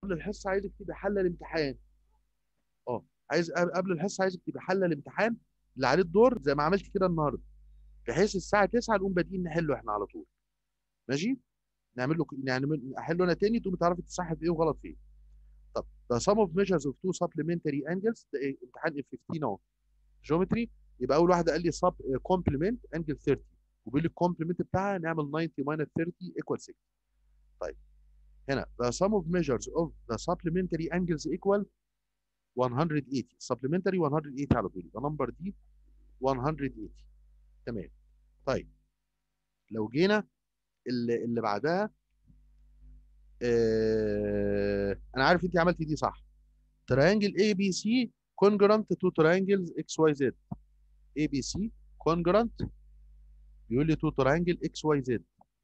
قبل الحصه عايزك تبقى حل الامتحان اه عايز قبل الحصه عايزك تبقى حل الامتحان اللي عليه الدور زي ما عملت كده النهارده بحيث الساعه 9 نقوم بادئين نحله احنا على طول ماشي نعمل له يعني احله انا تاني تقوم تعرفي تصح في ايه وغلط في ايه طب the sum of measures of two supplementary angles ده إيه؟ امتحان ال 15 اهو جيومتري يبقى اول واحده قال لي sub complement angle 30 وبيقول لي الكومبلمنت بتاعها نعمل 90 minus 30 equal 6 طيب هنا the sum of measures of the supplementary angles equal 180 supplementary 180 على طول يبقى نمبر دي 180 تمام طيب لو جينا اللي, اللي بعدها آه انا عارف انت عملتي دي صح triangle ABC congruent to triangles XYZ ABC congruent بيقول لي to triangle XYZ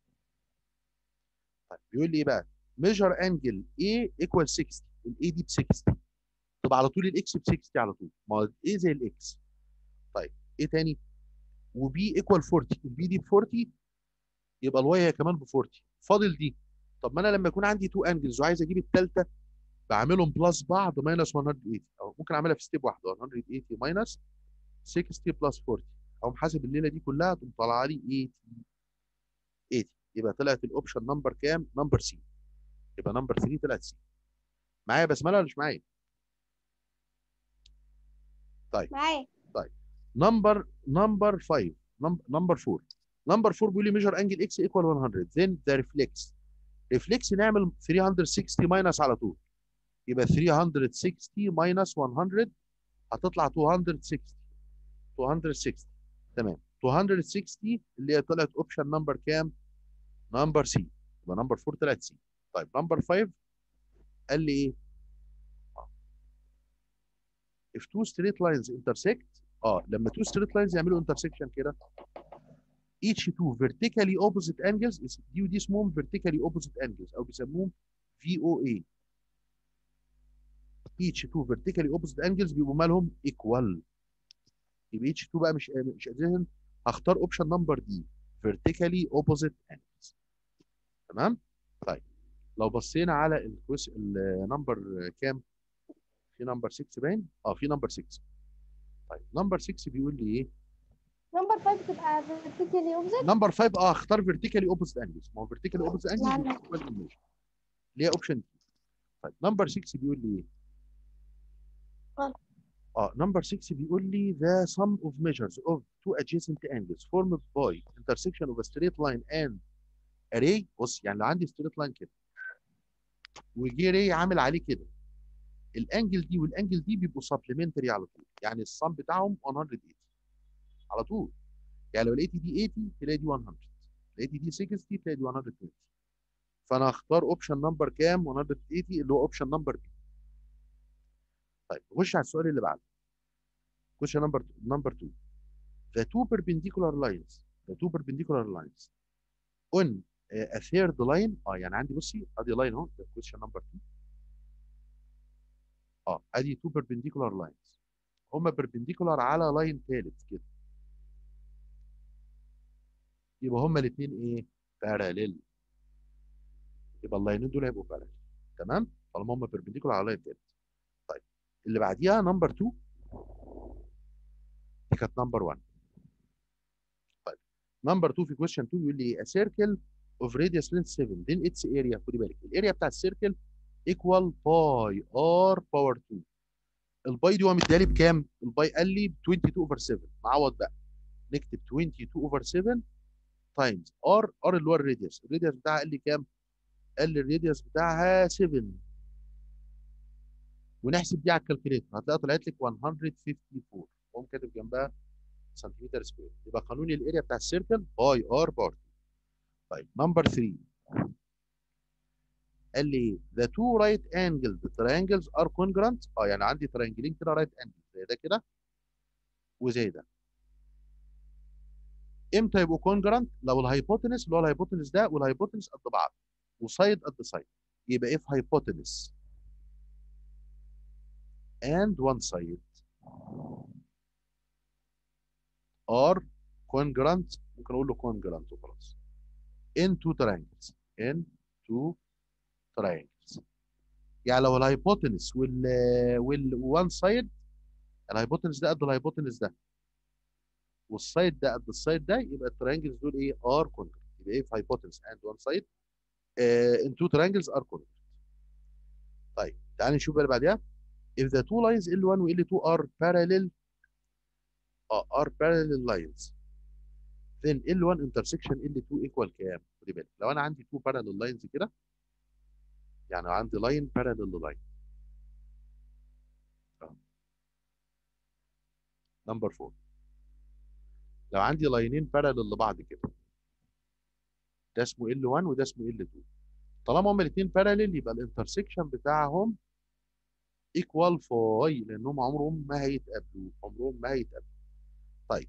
طيب بيقول لي ايه بقى measure angle A equal 60 الاي دي ب 60 تبقى على طول الاكس ب 60 على طول ما هو ايه زي الاكس طيب ايه تاني وبي ايكوال 40 البي دي ب 40 يبقى الواي هي كمان ب 40 فاضل دي طب ما انا لما يكون عندي تو انجلز وعايز اجيب الثالثه بعملهم بلس بعض ماينس 180 او ممكن اعملها في ستيب واحده 180 ماينس 60 بلس 40 او حاسب الليله دي كلها تقوم طالعه لي 80 80 يبقى طلعت الاوبشن نمبر كام؟ نمبر سي يبقى نمبر 3 طلعت سي معايا بسمله ولا مش معايا؟ طيب معايا طيب نمبر نمبر 5 نمبر 4 نمبر 4 بيقول لي ميجر انجل اكس ايكوال 100 then the reflex ريفلكس نعمل 360 ماينس على طول يبقى 360 ماينس 100 هتطلع 260 260 تمام 260 اللي هي طلعت اوبشن نمبر كام؟ نمبر سي يبقى نمبر 4 طلعت سي طيب نمبر 5 قال لي ايه؟ if two straight lines intersect اه لما two straight lines يعملوا intersection كده each two vertically opposite angles is دي ودي اسمهم vertically opposite angles او بيسموهم VOA each two vertically opposite angles بيبقوا مالهم equal يبقى each two بقى مش مش ذهن هختار اوبشن نمبر دي vertically opposite angles تمام طيب لو بصينا على الكويس النمبر كام في نمبر 6 باين اه في نمبر 6 طيب نمبر 6 بيقول لي ايه نمبر 5 تبقى فيرتيكالي اوبزيت نمبر 5 اه اختار فيرتيكالي اوبوزيت انجلز ما هو فيرتيكالي اوبوزيت لا، انجلز لا. اللي هي اوبشن دي طيب نمبر 6 بيقول لي ايه غلط. اه نمبر 6 بيقول لي the sum of measures of two adjacent angles formed by intersection of a straight line and array بص يعني لو عندي straight line كده وجي ري عامل عليه كده الانجل دي والانجل دي بيبقوا سبلمنتري على طول يعني الصم بتاعهم 180 على طول يعني لو لقيتي دي 80 تلاقي دي 100 لقيتي دي 60 تلاقي دي 120 فانا هختار اوبشن نمبر كام 180 اللي هو اوبشن نمبر بي طيب نخش على السؤال اللي بعده question number number 2 the two perpendicular lines the two perpendicular lines on uh, a third line اه يعني عندي بصي ادي لاين اهو ده question number 2 اه ادي two perpendicular lines هما perpendicular على لاين ثالث كده يبقى هما الاثنين ايه parallel يبقى اللاينين دول هيبقوا parallel تمام طالما هما perpendicular على لاين ثالث طيب اللي بعديها نمبر 2 دي كانت نمبر 1 طيب نمبر 2 في question 2 بيقول لي a circle of radius length 7 then its area خدي بالك الاريا بتاع السيركل equal باي r باور 2 الباي دي هو مديها لي بكام؟ الباي قال لي ب 22 اوفر 7 نعوض بقى نكتب 22 اوفر 7 تايمز ار ار اللي هو الراديوس الراديوس بتاعها قال لي كام؟ قال لي الراديوس بتاعها 7 ونحسب دي على الكالكوليتر هتلاقيها طلعت لك 154 قوم كاتب جنبها سنتيمتر سكوير يبقى قانون الاريا بتاع السيركل باي ار باور 2 طيب نمبر 3 قال لي the two right angled triangles are congruent اه يعني عندي ترينجلين كده رايت انجل زي ده كده وزي ده امتى يبقوا congruent لو الهايبوتنس اللي هو الهايبوتنس ده والهايبوتنس قد بعض وسايد قد سايد يبقى if hypotenuse and one side are congruent ممكن اقول له congruent وخلاص in two triangles in two triangles يعني لو الهايبوتنس وال وال وان سايد الهايبوتنس ده قد الهايبوتنس ده والسايد ده قد السايد ده يبقى التريانجلز دول ايه ار كونجر يبقى ايه في هايبوتنس اند وان سايد ان تو triangles ار كونجر طيب تعال نشوف بقى اللي بعديها if the two lines L1 و L2 are parallel اه are parallel lines then L1 intersection L2 equal كام؟ خدي بالك لو انا عندي two parallel lines كده يعني عندي line parallel line نمبر 4 لو عندي لاينين بارالل لبعض كده ده اسمه L1 وده اسمه L2 طالما هما الاثنين بارالل يبقى الانترسكشن بتاعهم ايكوال فاي لانهم عمرهم ما هيتقابلوا عمرهم ما هيتقابلوا طيب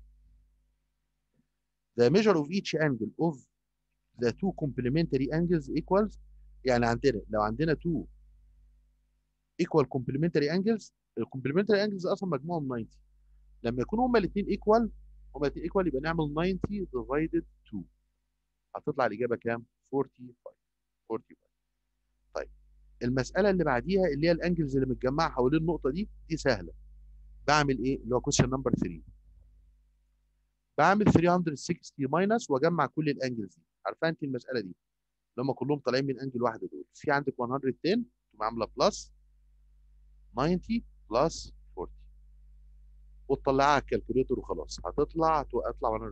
the measure of each angle of the two complementary angles equals يعني عندنا لو عندنا two equal complementary angles الكومبلمنتري انجلز اصلا مجموعهم 90 لما يكونوا هما الاثنين ايكوال هما الاثنين ايكوال يبقى نعمل 90 divided 2 هتطلع الاجابه كام 45 45 طيب المساله اللي بعديها اللي هي الانجلز اللي متجمعه حوالين النقطه دي دي سهله بعمل ايه اللي هو كويشن نمبر 3 بعمل 360 ماينس واجمع كل الانجلز دي عارفه انت المساله دي اللي هم كلهم طالعين من انجل واحده دول في عندك 110 تقوم عامله بلس 90 بلس 40 وتطلعها على الكالكوليتر وخلاص هتطلع هتطلع 120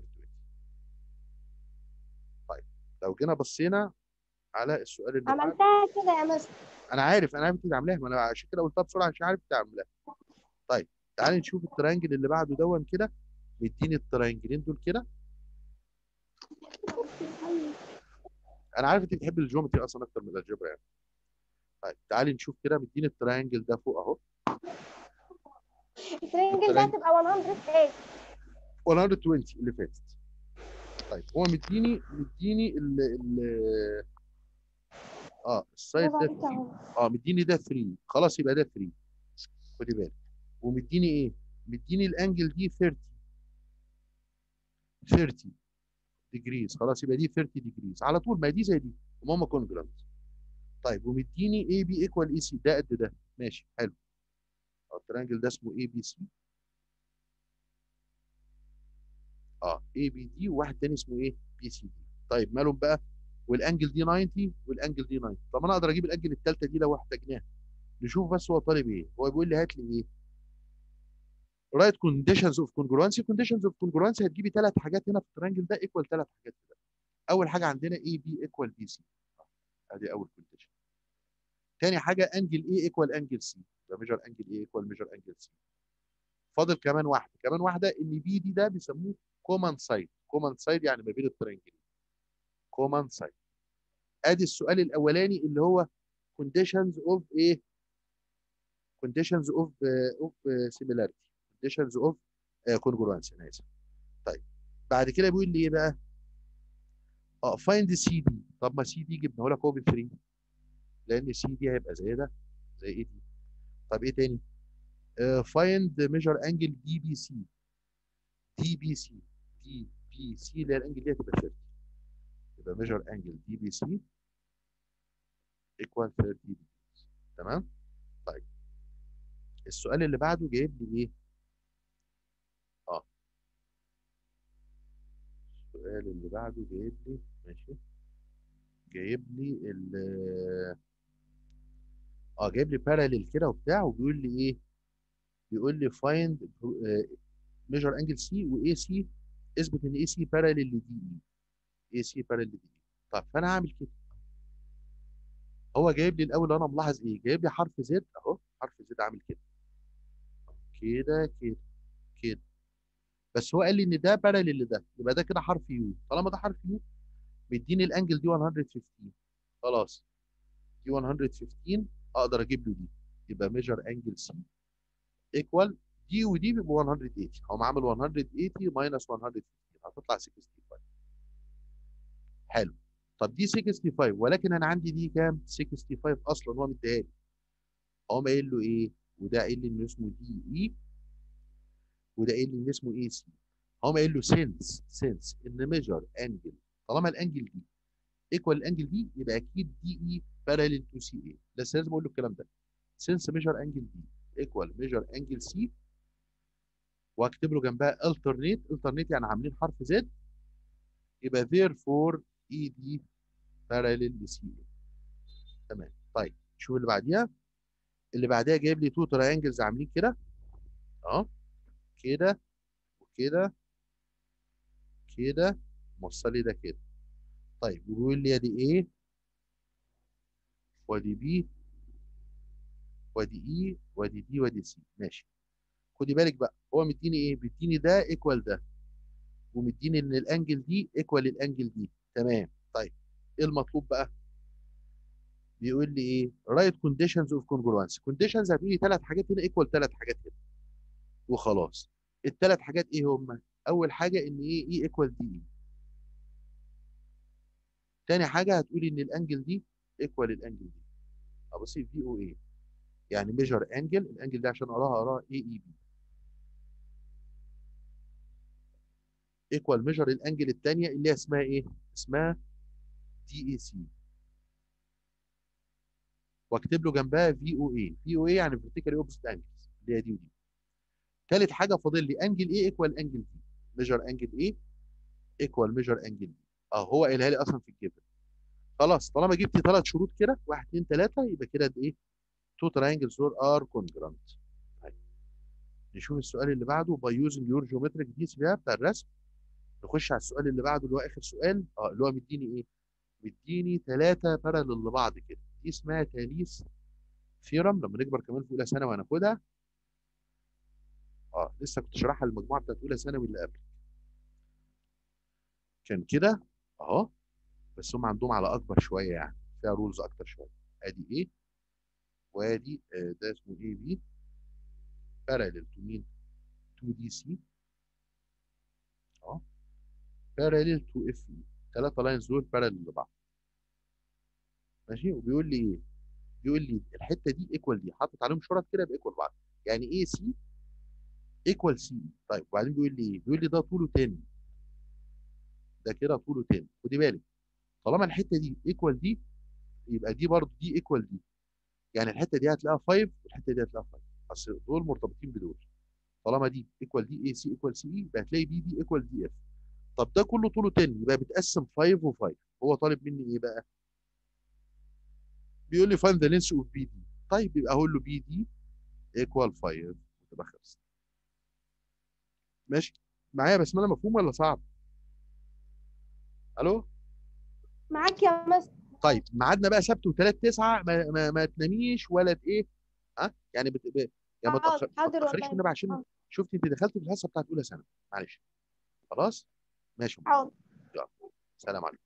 طيب لو جينا بصينا على السؤال اللي بعده عملتها كده يا مستر انا عارف انا عارف انت عاملاها ما انا عشان كده قلتها بسرعه عشان عارف انت عاملاها طيب تعالي نشوف الترينجل اللي بعده دون كده مديني الترينجلين دول كده انا عارف انت بتحب الجيومتري اصلا اكتر من الجبر يعني طيب تعالي نشوف كده مديني الترينجل ده فوق اهو الترينجل ده هتبقى 108 120 اللي فاتت طيب هو مديني مديني ال ال اه السايد برافو ده عليك يا عمر. اه مديني ده 3 خلاص يبقى ده 3 خدي بالك ومديني ايه؟ مديني الانجل دي 30 30 ديجريز خلاص يبقى دي 30 ديجريز على طول ما هي دي زي دي وماما كونجرانت طيب ومديني اي بي ايكوال اي سي ده قد ده ماشي حلو اه الترينجل ده اسمه اي بي سي اه اي بي دي وواحد تاني اسمه ايه بي سي دي طيب مالهم بقى والانجل دي 90 والانجل دي 90 طب انا اقدر اجيب الانجل الثالثه دي لو احتاجناها نشوف بس هو طالب ايه هو بيقول لي هات لي ايه رايت كونديشنز اوف كونجرونسي كونديشنز اوف كونجرونسي هتجيبي ثلاث حاجات هنا في الترينجل ده ايكوال ثلاث حاجات كده اول حاجه عندنا اي بي ايكوال بي سي ادي اول كونديشن تاني حاجه انجل اي ايكوال انجل سي يبقى ميجر انجل اي ايكوال ميجر انجل سي فاضل كمان واحده كمان واحده ان بي دي ده بيسموه كومان سايد كومان سايد يعني ما بين الترينجل كومان سايد ادي السؤال الاولاني اللي هو conditions of ايه conditions of uh, of uh, similarity conditions of uh, congruence انا اسف طيب بعد كده بيقول لي ايه بقى اه find سي دي طب ما سي دي جبناه لك هو بالفري لان سي دي هيبقى زي ده زي ايه دي طب ايه تاني uh, find measure angle دي بي سي دي بي سي دي بي سي اللي هي الانجل دي هتبقى 30 يبقى measure angle دي بي سي equal 30 degrees تمام طيب السؤال اللي بعده جايب لي ايه اه السؤال اللي بعده جايب لي ماشي جايب لي ال اه جايب لي باراليل كده وبتاع وبيقول لي ايه بيقول لي find measure angle C و AC اثبت ان AC parallel ل DE AC parallel ل DE طب فانا هعمل كده هو جايب لي الاول انا ملاحظ ايه جايب لي حرف زد اهو حرف زد عامل كده كده كده كده بس هو قال لي ان ده باراليل لده يبقى ده كده حرف يو طالما ده حرف يو مديني الانجل دي 115 خلاص دي 115 اقدر اجيب له دي يبقى ميجر انجل سي ايكوال دي ودي بيبقوا 180 هقوم عامل 180 ماينس 115 هتطلع 65 حلو طب دي 65 ولكن انا عندي دي كام 65 اصلا هو مديها لي اقوم قايل له ايه وده قايل لي انه اسمه دي اي وده قايل لي ان اسمه اي سي هقوم قايل له سينس سينس ان ميجر انجل طالما الانجل دي ايكوال الانجل دي يبقى اكيد دي اي باراليل تو سي اي بس لازم اقول له الكلام ده سنس ميجر انجل دي ايكوال ميجر انجل سي واكتب له جنبها alternate alternate يعني عاملين حرف زد يبقى therefore اي دي باراليل لسي اي تمام طيب شوف اللي بعديها اللي بعديها جايب لي تو تراينجلز عاملين كده اه كده وكده كده موصل لي ده كده طيب وبيقول لي ادي ايه وادي بي وادي اي وادي دي وادي سي ماشي خدي بالك بقى هو مديني ايه مديني ده ايكوال ده ومديني ان الانجل دي ايكوال الانجل دي تمام طيب ايه المطلوب بقى بيقول لي ايه رايت كونديشنز اوف كونجروانس كونديشنز هتقول لي ثلاث حاجات هنا ايكوال ثلاث حاجات هنا وخلاص الثلاث حاجات ايه هم اول حاجه ان ايه اي ايكوال دي اي تاني حاجه هتقولي ان الانجل دي ايكوال الانجل دي ابصي في او اي يعني ميجر انجل الانجل ده عشان اقراها اقراها اي اي بي ايكوال ميجر الانجل الثانيه اللي هي اسمها ايه اسمها دي اي سي واكتب له جنبها في او اي في او اي يعني فيرتيكالي اوبوزيت انجلز اللي هي دي ودي ثالث حاجه فاضل لي انجل ايه ايكوال انجل دي ميجر انجل ايه ايكوال ميجر انجل دي اه هو قايلها لي اصلا في الجبل خلاص طالما جبت ثلاث شروط كده واحد اثنين ثلاثه يبقى كده ايه تو تراينجلز دول ار كونجرانت طيب نشوف السؤال اللي بعده باي يوزنج يور جيومتريك ديس بتاع الرسم نخش على السؤال اللي بعده اللي هو اخر سؤال اه اللي هو مديني ايه مديني ثلاثه بارالل لبعض كده دي اسمها تاليس ثيرم لما نكبر كمان في اولى ثانوي هناخدها اه لسه كنت شارحها للمجموعه بتاعت اولى ثانوي اللي قبل كان كده اهو بس هم عندهم على اكبر شويه يعني فيها رولز اكتر شويه ادي ايه وادي آه ده اسمه ايه بي بارالل تو مين 2 دي سي اه بارالل تو اف اي ثلاثه لاينز دول بارالل لبعض ماشي وبيقول لي ايه بيقول لي الحته دي ايكوال دي حاطط عليهم شرط كده بايكوال بعض يعني ايه سي ايكوال سي طيب وبعدين بيقول لي ايه بيقول لي ده طوله 10 ده كده طوله 10 خدي بالك طالما الحته دي ايكوال دي يبقى دي برضه دي ايكوال دي يعني الحته دي هتلاقيها 5 والحته دي هتلاقيها 5 اصل دول مرتبطين بدول طالما دي ايكوال دي اي سي ايكوال سي اي يبقى هتلاقي بي دي ايكوال دي اف طب ده كله طوله 10 يبقى بتقسم 5 و5 هو طالب مني ايه بقى؟ بيقول لي find the length of بي دي طيب يبقى اقول له بي دي ايكوال 5 تبقى خلصت ماشي معايا بسمله مفهوم ولا صعب؟ الو معاك يا مستر طيب ميعادنا بقى سبت وثلاث تسعة ما, ما, ما تناميش ولا ت- ايه ها يعني بت... ب... يعني ما حاضر تأخر- ما حاضر تاخريش والله. النبي عشان حاضر. شفتي انت دخلت في الحصه بتاعت اولى ثانوي معلش خلاص ماشي حاضر سلام عليكم